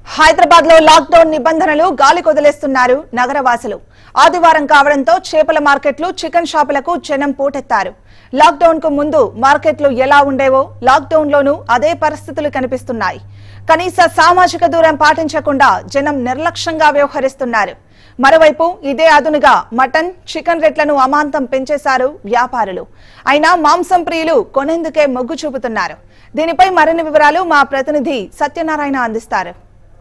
హైదరాబాద్ లో లాక్డౌన్ నిబంధనలు గాలి కొదిలేస్తున్నారు నగరవాసులు ఆదివారం కావడంతో చేపల మార్కెట్లు చికెన్ షాపులకు జనం పోటెత్తారు లాక్డౌన్ కు ముందు మార్కెట్లు ఎలా ఉండేవో లాక్డౌన్ లోనూ అదే పరిస్థితులు కనిపిస్తున్నాయి కనీస సామాజిక దూరం పాటించకుండా జనం నిర్లక్ష్యంగా వ్యవహరిస్తున్నారు మరోవైపు ఇదే అదునుగా మటన్ చికెన్ రేట్లను అమాంతం పెంచేశారు వ్యాపారులు అయినా మాంసం ప్రియులు కొనేందుకే మొగ్గు చూపుతున్నారు దీనిపై మరిన్ని వివరాలు మా ప్రతినిధి సత్యనారాయణ అందిస్తారు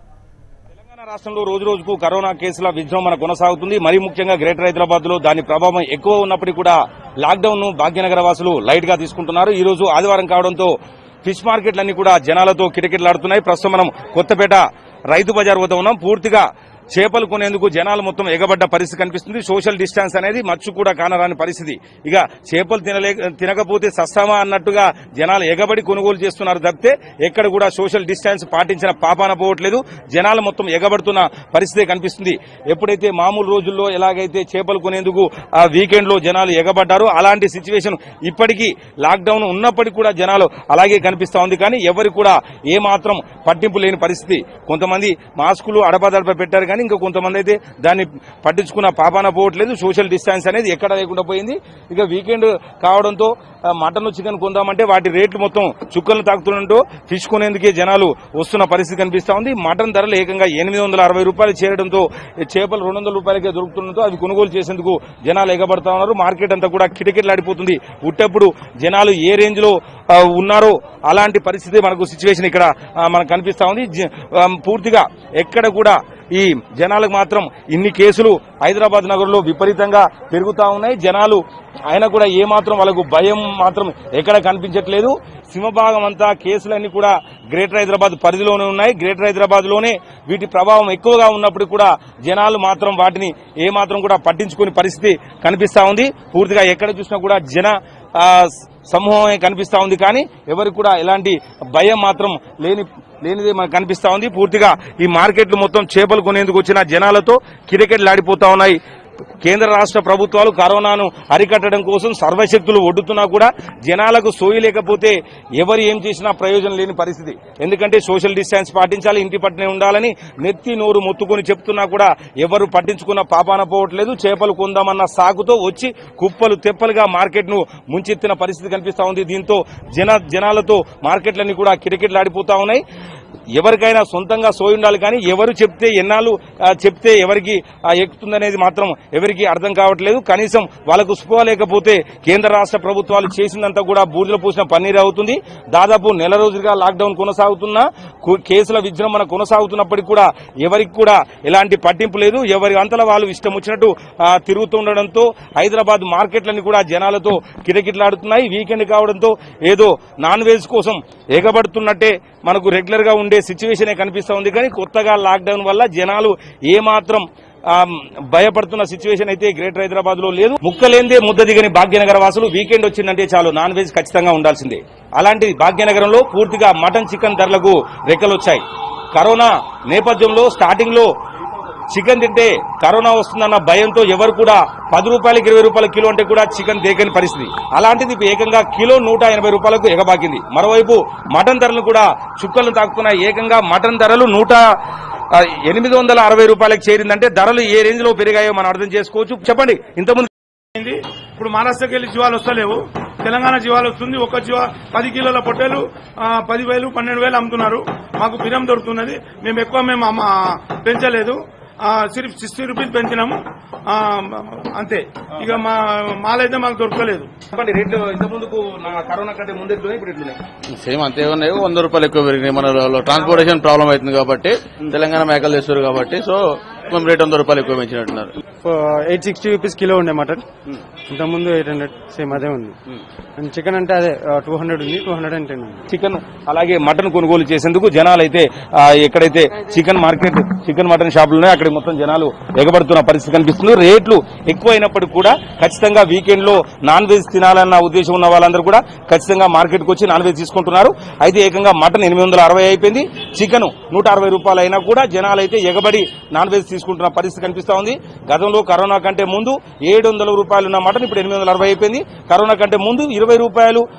తెలంగాణ రాష్ట్రంలో రోజు రోజుకు కరోనా కేసుల విజృంభణ కొనసాగుతుంది మరీ ముఖ్యంగా గ్రేటర్ హైదరాబాద్ లో దాని ప్రభావం ఎక్కువ ఉన్నప్పటికీ కూడా లాక్డౌన్ ను భాగ్యనగర వాసులు లైట్ గా తీసుకుంటున్నారు ఈ రోజు ఆదివారం కావడంతో ఫిష్ మార్కెట్లన్నీ కూడా జనాలతో కిటకిటలాడుతున్నాయి ప్రస్తుతం మనం కొత్తపేట రైతు బజార్ వద్ద ఉన్నాం పూర్తిగా చేపలు కొనేందుకు జనాలు మొత్తం ఎగబడ్డ పరిస్థితి కనిపిస్తుంది సోషల్ డిస్టెన్స్ అనేది మచ్చు కూడా కానరాని పరిస్థితి ఇక చేపలు తినలే తినకపోతే సస్తామా అన్నట్టుగా జనాలు ఎగబడి కొనుగోలు చేస్తున్నారు తప్పితే ఎక్కడ కూడా సోషల్ డిస్టెన్స్ పాటించిన పాపాన పోవట్లేదు జనాలు మొత్తం ఎగబడుతున్న పరిస్థితి కనిపిస్తుంది ఎప్పుడైతే మామూలు రోజుల్లో ఎలాగైతే చేపలు కొనేందుకు ఆ వీకెండ్ లో జనాలు ఎగబడ్డారో అలాంటి సిచ్యువేషన్ ఇప్పటికీ లాక్డౌన్ ఉన్నప్పటికీ కూడా జనాలు అలాగే కనిపిస్తా ఉంది కానీ ఎవరు కూడా ఏ మాత్రం పట్టింపు లేని పరిస్థితి కొంతమంది మాస్కులు అడపదడప పెట్టారు కానీ ఇంకా కొంతమంది అయితే దాన్ని పట్టించుకున్న పాపాన పోవట్లేదు సోషల్ డిస్టెన్స్ అనేది ఎక్కడ లేకుండా పోయింది ఇక వీకెండ్ కావడంతో ఆ, మటన్ చికెన్ కొందామంటే వాటి రేట్లు మొత్తం చుక్కలు తాకుతుండటంతో ఫిష్ కొనేందుకే జనాలు వస్తున్న పరిస్థితి కనిపిస్తా ఉంది మటన్ ధరలు ఏకంగా ఎనిమిది వందల అరవై రూపాయలు చేరడంతో ఈ చేపలు రెండు వందల రూపాయలకే దొరుకుతుండటంతో అవి కొనుగోలు చేసేందుకు జనాలు ఎగబడతా ఉన్నారు మార్కెట్ అంతా కూడా కిటకిటలాడిపోతుంది ఉట్టప్పుడు జనాలు ఏ రేంజ్ లో ఆ, ఉన్నారో అలాంటి పరిస్థితి మనకు సిచ్యువేషన్ ఇక్కడ ఆ, మనకు కనిపిస్తా ఉంది జ- ఆ, పూర్తిగా ఎక్కడ కూడా ఈ జనాలకు మాత్రం ఇన్ని కేసులు హైదరాబాద్ నగరంలో విపరీతంగా పెరుగుతా ఉన్నాయి జనాలు అయినా కూడా ఏ మాత్రం వాళ్ళకు భయం మాత్రం ఎక్కడ కనిపించట్లేదు సింహభాగం అంతా కేసులన్నీ కూడా గ్రేటర్ హైదరాబాద్ పరిధిలోనే ఉన్నాయి గ్రేటర్ హైదరాబాద్ లోనే వీటి ప్రభావం ఎక్కువగా ఉన్నప్పుడు కూడా జనాలు మాత్రం వాటిని ఏ మాత్రం కూడా పట్టించుకునే పరిస్థితి కనిపిస్తా ఉంది పూర్తిగా ఎక్కడ చూసినా కూడా జన ఆ, సమూహమే కనిపిస్తా ఉంది కానీ ఎవరికి కూడా ఎలాంటి భయం మాత్రం లేని లేనిదే మనకు కనిపిస్తా ఉంది పూర్తిగా ఈ మార్కెట్లు మొత్తం చేపలు కొనేందుకు వచ్చిన జనాలతో కిటకిటలాడిపోతా ఉన్నాయి కేంద్ర రాష్ట్ర ప్రభుత్వాలు కరోనాను అరికట్టడం కోసం సర్వశక్తులు ఒడ్డుతున్నా కూడా జనాలకు సోయి లేకపోతే ఎవరు ఏం చేసినా ప్రయోజనం లేని పరిస్థితి ఎందుకంటే సోషల్ డిస్టెన్స్ పాటించాలి ఇంటి పట్టునే ఉండాలని నెత్తి నోరు మొత్తుకొని చెప్తున్నా కూడా ఎవరు పట్టించుకున్న పాపాన పోవట్లేదు చేపలు కొందామన్న సాకుతో వచ్చి కుప్పలు తెప్పలుగా మార్కెట్ ను ముంచెత్తిన పరిస్థితి కనిపిస్తా ఉంది దీంతో జన జనాలతో మార్కెట్లన్నీ కూడా కిటకిటలాడిపోతా ఉన్నాయి ఎవరికైనా సొంతంగా సోయి ఉండాలి కానీ ఎవరు చెప్తే ఎన్నాళ్ళు ఆ, చెప్తే ఎవరికి ఆ, ఎక్కుతుందనేది మాత్రం ఎవరికి అర్థం కావట్లేదు కనీసం వాళ్ళకు స్పృహ లేకపోతే కేంద్ర రాష్ట్ర ప్రభుత్వాలు చేసిందంతా కూడా బూడిదలో పూసిన పన్నీర్ అవుతుంది దాదాపు నెల రోజులుగా లాక్డౌన్ కొనసాగుతున్నా కు- కేసుల విజృంభణ కొనసాగుతున్నప్పటికీ కూడా ఎవరికి కూడా ఎలాంటి పట్టింపు లేదు ఎవరి అంతల వాళ్ళు ఇష్టం వచ్చినట్టు ఆ, తిరుగుతుండడంతో హైదరాబాద్ మార్కెట్లన్నీ కూడా జనాలతో కిటకిటలాడుతున్నాయి వీకెండ్ కావడంతో ఏదో నాన్ వెజ్ కోసం ఎగబడుతున్నట్టే మనకు రెగ్యులర్ గా ఉండే సిచ్యువేషనే కనిపిస్తా ఉంది కానీ కొత్తగా లాక్డౌన్ వల్ల జనాలు ఏమాత్రం ఆ, భయపడుతున్న సిచ్యువేషన్ అయితే గ్రేటర్ హైదరాబాద్ లో లేదు ముక్కలేందే ముద్ద దిగని భాగ్యనగర వాసులు వీకెండ్ వచ్చిందంటే చాలు నాన్ వెజ్ ఖచ్చితంగా ఉండాల్సిందే అలాంటి భాగ్యనగరంలో పూర్తిగా మటన్ చికెన్ ధరలకు రెక్కలొచ్చాయి కరోనా నేపథ్యంలో స్టార్టింగ్ లో చికెన్ తింటే కరోనా వస్తుందన్న భయంతో ఎవరు కూడా పది రూపాయలకి ఇరవై రూపాయల కిలో అంటే కూడా చికెన్ దేకని పరిస్థితి అలాంటిది ఇప్పుడు ఏకంగా కిలో నూట ఎనభై రూపాయలకు ఎగబాకింది మరోవైపు మటన్ ధరలు కూడా చుక్కలను తాకుతున్నాయి ఏకంగా మటన్ ధరలు నూట ఆ, ఎనిమిది వందల అరవై రూపాయలకు చేరిందంటే ధరలు ఏ రేంజ్ లో పెరిగాయో మనం అర్థం చేసుకోవచ్చు చెప్పండి ఇంతకుముందు అయింది ఇప్పుడు మహారాష్ట్రకి వెళ్ళి జీవాలు వస్తలేవు తెలంగాణ జీవాలు వస్తుంది ఒక జీవ పది కిలోల పొట్టేలు ఆ, పది వేలు పన్నెండు వేలు అమ్ముతున్నారు మాకు బిరం దొరుకుతున్నది మేము ఎక్కువ మేము అమ్మ- పెంచలేదు సిరిఫ్ సిక్స్టీ రూపీస్ పెంచినాము ఆ, అంతే ఇక మా మాలైతే మాకు దొరకలేదు చెప్పండి రేట్లు ఇంత ముందుకు నా కరోనా కంటే ముందు ఎట్లున్నాయి ఇప్పుడు ఎట్లున్నాయి సేమ్ అంతే ఉన్నాయి వంద రూపాయలు ఎక్కువ పెరిగినాయి మన ట్రాన్స్పోర్టేషన్ ప్రాబ్లం అవుతుంది కాబట్టి తెలంగాణ మేకలు తెస్తారు కాబట్టి సో మేము రేట్ వంద రూపాయలు ఎక్కువ పెంచినట్టున్నారు ఎయిట్ సిక్స్టీ రూపీస్ కిలో ఉండే మటన్ ఇంతకుముందు ఎయిట్ హండ్రెడ్ సేమ్ అదే ఉంది అండ్ చికెన్ అంటే అదే టూ హండ్రెడ్ ఉంది టూ హండ్రెడ్ అండ్ టెన్ ఉంది చికెన్ అలాగే మటన్ కొనుగోలు చేసేందుకు జనాలు అయితే ఆ, ఎక్కడైతే చికెన్ మార్కెట్ చికెన్ మటన్ షాపులు ఉన్నాయో అక్కడ మొత్తం జనాలు ఎగబడుతున్న పరిస్థితి కనిపిస్తుంది రేట్లు ఎక్కువైనప్పటికీ కూడా ఖచ్చితంగా వీకెండ్ లో నాన్ వెజ్ తినాలన్న ఉద్దేశం ఉన్న వాళ్ళందరూ కూడా ఖచ్చితంగా మార్కెట్ కు వచ్చి నాన్ వెజ్ తీసుకుంటున్నారు అయితే ఏకంగా మటన్ ఎనిమిది వందల అరవై అయిపోయింది చికెన్ నూట అరవై రూపాయలు అయినా కూడా జనాలు అయితే ఎగబడి నాన్ వెజ్ తీసుకుంటున్న పరిస్థితి కనిపిస్తా ఉంది గతంలో కరోనా కంటే ముందు ఏడు వందల రూపాయలు ఉన్న మటన్ ఇప్పుడు ఎనిమిది వందల అరవై అయిపోయింది కరోనా కంటే ముందు ఇరవై రూపాయలు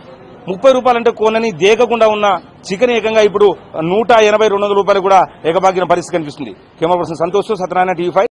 ముప్పై రూపాయలంటే కోనని దేకకుండా ఉన్న చికెన్ ఏకంగా ఇప్పుడు నూట ఎనభై రెండు వందల రూపాయలు కూడా ఏకబాగిన పరిస్థితి కనిపిస్తుంది camera person Santosh Satyanarayana TV five